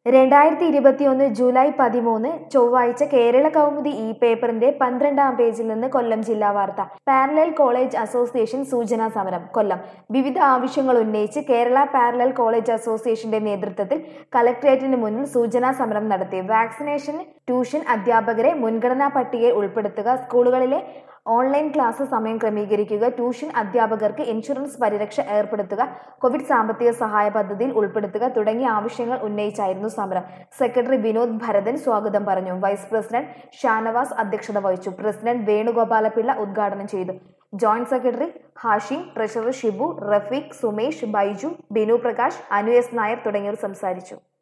രണ്ടായിരത്തി ഇരുപത്തിയൊന്ന് ജൂലൈ പതിമൂന്ന് ചൊവ്വാഴ്ച കേരള കൗമുദി ഇ പേപ്പറിന്റെ പന്ത്രണ്ടാം പേജിൽ നിന്ന് കൊല്ലം ജില്ലാ വാർത്ത പാരലൽ കോളേജ് അസോസിയേഷൻ സൂചനാ സമരം കൊല്ലം വിവിധ ആവശ്യങ്ങൾ ഉന്നയിച്ച് കേരള പാരലൽ കോളേജ് അസോസിയേഷന്റെ നേതൃത്വത്തിൽ കലക്ട്രേറ്റിന് മുന്നിൽ സൂചനാ സമരം നടത്തി വാക്സിനേഷൻ ട്യൂഷൻ അധ്യാപകരെ മുൻഗണനാ പട്ടികയിൽ ഉൾപ്പെടുത്തുക സ്കൂളുകളിലെ ഓൺലൈൻ ക്ലാസ് സമയം ക്രമീകരിക്കുക ട്യൂഷൻ അധ്യാപകർക്ക് ഇൻഷുറൻസ് പരിരക്ഷ ഏർപ്പെടുത്തുക കോവിഡ് സാമ്പത്തിക സഹായ പദ്ധതിയിൽ ഉൾപ്പെടുത്തുക തുടങ്ങിയ ആവശ്യങ്ങൾ ഉന്നയിച്ചായിരുന്നു സമരം സെക്രട്ടറി വിനോദ് ഭരതൻ സ്വാഗതം പറഞ്ഞു വൈസ് പ്രസിഡന്റ് ഷാനവാസ് അധ്യക്ഷത വഹിച്ചു പ്രസിഡന്റ് വേണുഗോപാലപിള്ള ഉദ്ഘാടനം ചെയ്തു joint secretary Hashim treasurer Shibu Rafeeq Sumesh Baiju Binu Prakash Anu S Nair തുടങ്ങിയവർ സംസാരിച്ചു